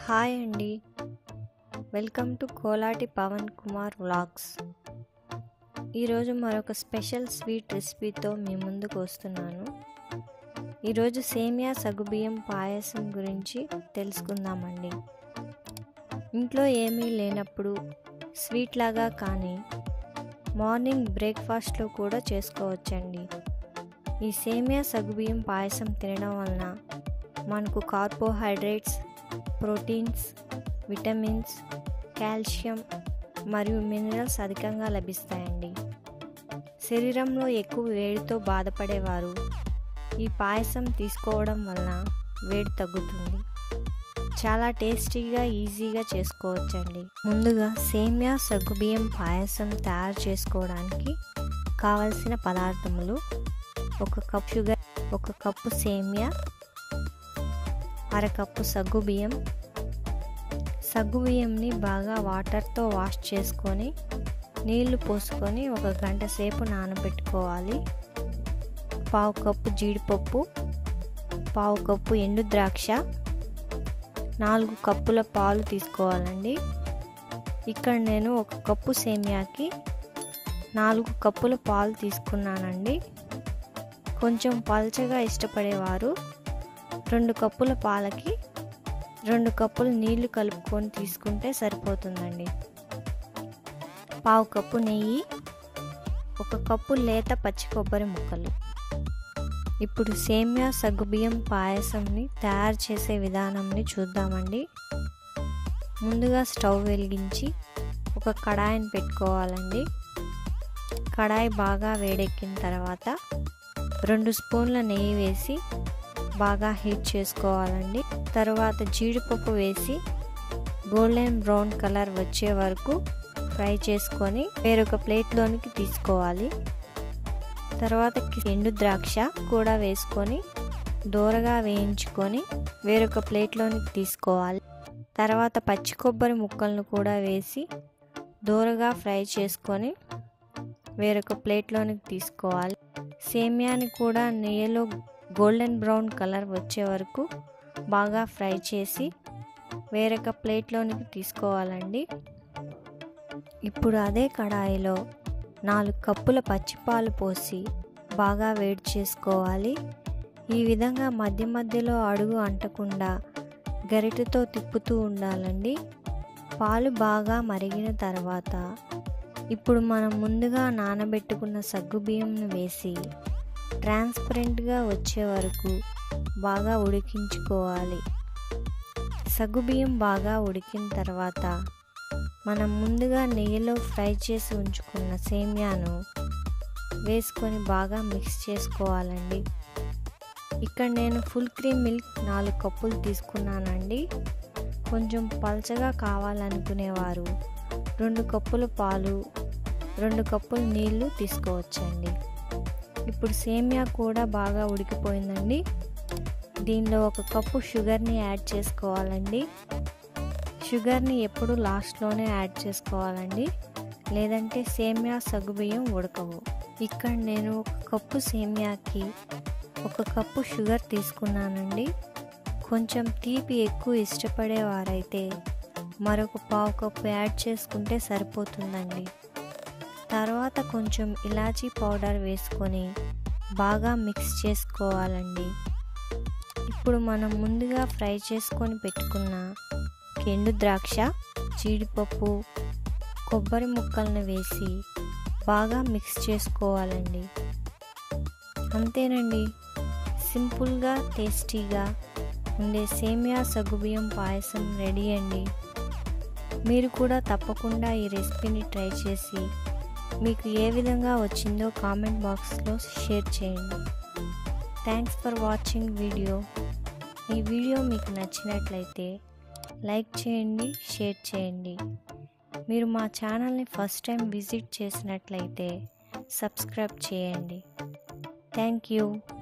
hi అండి welcome to Kolati Pawan Kumar vlogs ఈరోజు మరొక స్పెషల్ స్వీట్ రెసిపీతో మీ ముందుకు వస్తున్నాను ఈరోజు సేమియా సగుబియ్యం పాయసం గురించి తెలుసుకుందామండి ఇంట్లో ఏమీ లేనప్పుడు స్వీట్ లాగా కానీ మార్నింగ్ బ్రేక్ఫాస్ట్లో కూడా చేసుకోవచ్చండి ఈ సేమియా సగుబియ్యం పాయసం తినడం వలన మనకు కార్బోహైడ్రేట్స్ ప్రోటీన్స్ విటమిన్స్ కాల్షియం మరియు మినరల్స్ అధికంగా లభిస్తాయండి శరీరంలో ఎక్కువ వేడితో బాధపడేవారు ఈ పాయసం తీసుకోవడం వలన వేడి తగ్గుతుంది చాలా టేస్టీగా ఈజీగా చేసుకోవచ్చండి ముందుగా సేమియా సగ్గుబియ్యం పాయసం తయారు చేసుకోవడానికి కావలసిన పదార్థములు ఒక కప్ షుగర్ ఒక కప్పు సేమియా అరకప్పు సగ్గుబియ్యం సగ్గుబియ్యంని బాగా వాటర్తో వాష్ చేసుకొని నీళ్లు పోసుకొని ఒక గంట సేపు నానబెట్టుకోవాలి పావు కప్పు జీడిపప్పు పావు కప్పు ఎండు ద్రాక్ష నాలుగు కప్పుల పాలు తీసుకోవాలండి ఇక్కడ నేను ఒక కప్పు సేమియాకి నాలుగు కప్పుల పాలు తీసుకున్నానండి కొంచెం పల్చగా ఇష్టపడేవారు రెండు కప్పుల పాలకి రెండు కప్పులు నీళ్లు కలుపుకొని తీసుకుంటే సరిపోతుందండి పావు కప్పు నెయ్యి ఒక కప్పు లేత పచ్చి కొబ్బరి ముక్కలు ఇప్పుడు సేమియా సగ్గుబియ్యం పాయసంని తయారు చేసే విధానంని చూద్దామండి ముందుగా స్టవ్ వెలిగించి ఒక కడాయిని పెట్టుకోవాలండి కడాయి బాగా వేడెక్కిన తర్వాత రెండు స్పూన్ల నెయ్యి వేసి బాగా హీట్ చేసుకోవాలండి తర్వాత జీడిపప్పు వేసి గోల్డెన్ బ్రౌన్ కలర్ వచ్చే వరకు ఫ్రై చేసుకొని వేరొక ప్లేట్లోనికి తీసుకోవాలి తర్వాత ఎండు ద్రాక్ష కూడా వేసుకొని దూరగా వేయించుకొని వేరొక ప్లేట్లోనికి తీసుకోవాలి తర్వాత పచ్చి కొబ్బరి ముక్కలను కూడా వేసి దూరగా ఫ్రై చేసుకొని వేరొక ప్లేట్లోనికి తీసుకోవాలి సేమియాని కూడా నెయ్యిలో గోల్డెన్ బ్రౌన్ కలర్ వచ్చే వరకు బాగా ఫ్రై చేసి వేరొక ప్లేట్లోనికి తీసుకోవాలండి ఇప్పుడు అదే కడాయిలో నాలుగు కప్పుల పచ్చిపాలు పోసి బాగా వేడి చేసుకోవాలి ఈ విధంగా మధ్య మధ్యలో అడుగు అంటకుండా గరిటెతో తిప్పుతూ ఉండాలండి పాలు బాగా మరిగిన తర్వాత ఇప్పుడు మనం ముందుగా నానబెట్టుకున్న సగ్గుబియ్యంను వేసి ట్రాన్స్పరెంట్గా వచ్చే వరకు బాగా ఉడికించుకోవాలి సగ్గుబియ్యం బాగా ఉడికిన తర్వాత మనం ముందుగా నెయ్యిలో ఫ్రై చేసి ఉంచుకున్న సేమియాను వేసుకొని బాగా మిక్స్ చేసుకోవాలండి ఇక్కడ నేను ఫుల్ క్రీమ్ మిల్క్ నాలుగు కప్పులు తీసుకున్నానండి కొంచెం పల్చగా కావాలనుకునేవారు రెండు కప్పుల పాలు రెండు కప్పులు నీళ్లు తీసుకోవచ్చండి ఇప్పుడు సేమియా కూడా బాగా ఉడికిపోయిందండి దీనిలో ఒక కప్పు షుగర్ని యాడ్ చేసుకోవాలండి షుగర్ని ఎప్పుడు లాస్ట్లోనే యాడ్ చేసుకోవాలండి లేదంటే సేమియా సగ్గుబియ్యం ఉడకవు ఇక్కడ నేను ఒక కప్పు సేమియాకి ఒక కప్పు షుగర్ తీసుకున్నానండి కొంచెం తీపి ఎక్కువ ఇష్టపడేవారైతే మరొక పావు కప్పు యాడ్ చేసుకుంటే సరిపోతుందండి తర్వాత కొంచెం ఇలాచీ పౌడర్ వేసుకొని బాగా మిక్స్ చేసుకోవాలండి ఇప్పుడు మనం ముందుగా ఫ్రై చేసుకొని పెట్టుకున్న ఎండు ద్రాక్ష జీడిపప్పు కొబ్బరి ముక్కలను వేసి బాగా మిక్స్ చేసుకోవాలండి అంతేనండి సింపుల్గా టేస్టీగా ఉండే సేమియా సగ్గుబియ్యం పాయసం రెడీ అండి మీరు కూడా తప్పకుండా ఈ రెసిపీని ట్రై చేసి మీకు ఏ విధంగా వచ్చిందో కామెంట్ బాక్స్లో షేర్ చేయండి థ్యాంక్స్ ఫర్ వాచింగ్ వీడియో ఈ వీడియో మీకు నచ్చినట్లయితే లైక్ చేయండి షేర్ చేయండి మీరు మా ఛానల్ని ఫస్ట్ టైం విజిట్ చేసినట్లయితే సబ్స్క్రైబ్ చేయండి థ్యాంక్ యూ